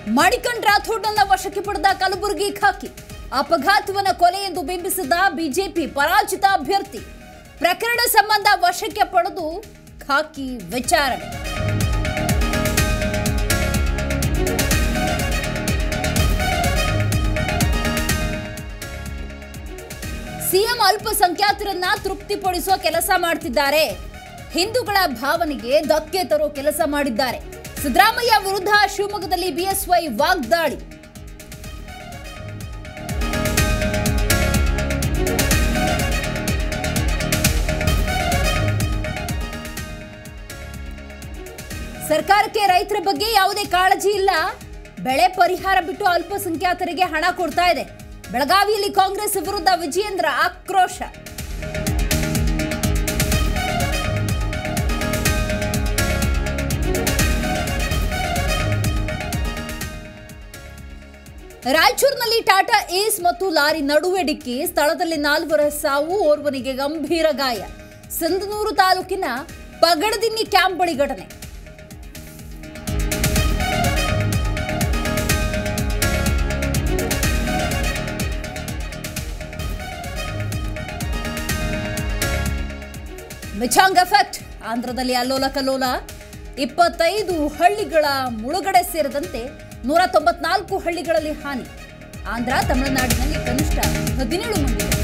ಮಣಿಕಂಠ್ ರಾಥೋಡ್ನನ್ನ ವಶಕ್ಕೆ ಪಡೆದ ಕಲಬುರಗಿ ಖಾಕಿ ಅಪಘಾತವನ್ನ ಕೊಲೆ ಎಂದು ಬಿಂಬಿಸಿದ ಬಿಜೆಪಿ ಪರಾಜಿತ ಅಭ್ಯರ್ಥಿ ಪ್ರಕರಣ ಸಂಬಂಧ ವಶಕ್ಕೆ ಪಡೆದು ಖಾಕಿ ವಿಚಾರಣೆ ಸಿಎಂ ಅಲ್ಪಸಂಖ್ಯಾತರನ್ನ ತೃಪ್ತಿಪಡಿಸುವ ಕೆಲಸ ಮಾಡ್ತಿದ್ದಾರೆ ಹಿಂದೂಗಳ ಭಾವನೆಗೆ ಧಕ್ಕೆ ತರೋ ಕೆಲಸ ಮಾಡಿದ್ದಾರೆ ಸಿದ್ದರಾಮಯ್ಯ ವಿರುದ್ಧ ಶಿವಮೊಗ್ಗದಲ್ಲಿ ಬಿಎಸ್ವೈ ವಾಗ್ದಾಳಿ ಸರ್ಕಾರಕ್ಕೆ ರೈತರ ಬಗ್ಗೆ ಯಾವುದೇ ಕಾಳಜಿ ಇಲ್ಲ ಬೆಳೆ ಪರಿಹಾರ ಬಿಟ್ಟು ಅಲ್ಪಸಂಖ್ಯಾತರಿಗೆ ಹಣ ಕೊಡ್ತಾ ಇದೆ ಬೆಳಗಾವಿಯಲ್ಲಿ ಕಾಂಗ್ರೆಸ್ ವಿರುದ್ಧ ವಿಜಯೇಂದ್ರ ಆಕ್ರೋಶ ರಾಯಚೂರಿನಲ್ಲಿ ಟಾಟಾ ಏಸ್ ಮತ್ತು ಲಾರಿ ನಡುವೆ ಡಿಕ್ಕಿ ಸ್ಥಳದಲ್ಲಿ ನಾಲ್ವರ ಸಾವು ಓರ್ವನಿಗೆ ಗಂಭೀರ ಗಾಯ ಸಿಂಧನೂರು ತಾಲೂಕಿನ ಪಗಡದಿನ್ನಿ ಕ್ಯಾಂಪ್ ಬಳಿ ಘಟನೆ ಮಿಚಾಂಗ್ ಎಫೆಕ್ಟ್ ಆಂಧ್ರದಲ್ಲಿ ಅಲ್ಲೋಲ ಕಲ್ಲೋಲ ಇಪ್ಪತ್ತೈದು ಹಳ್ಳಿಗಳ ಮುಳುಗಡೆ ಸೇರಿದಂತೆ ನೂರ ತೊಂಬತ್ನಾಲ್ಕು ಹಳ್ಳಿಗಳಲ್ಲಿ ಹಾನಿ ಆಂಧ್ರ ತಮಿಳುನಾಡಿನಲ್ಲಿ ಕನಿಷ್ಠ ಹದಿನೇಳು ಮಂದಿ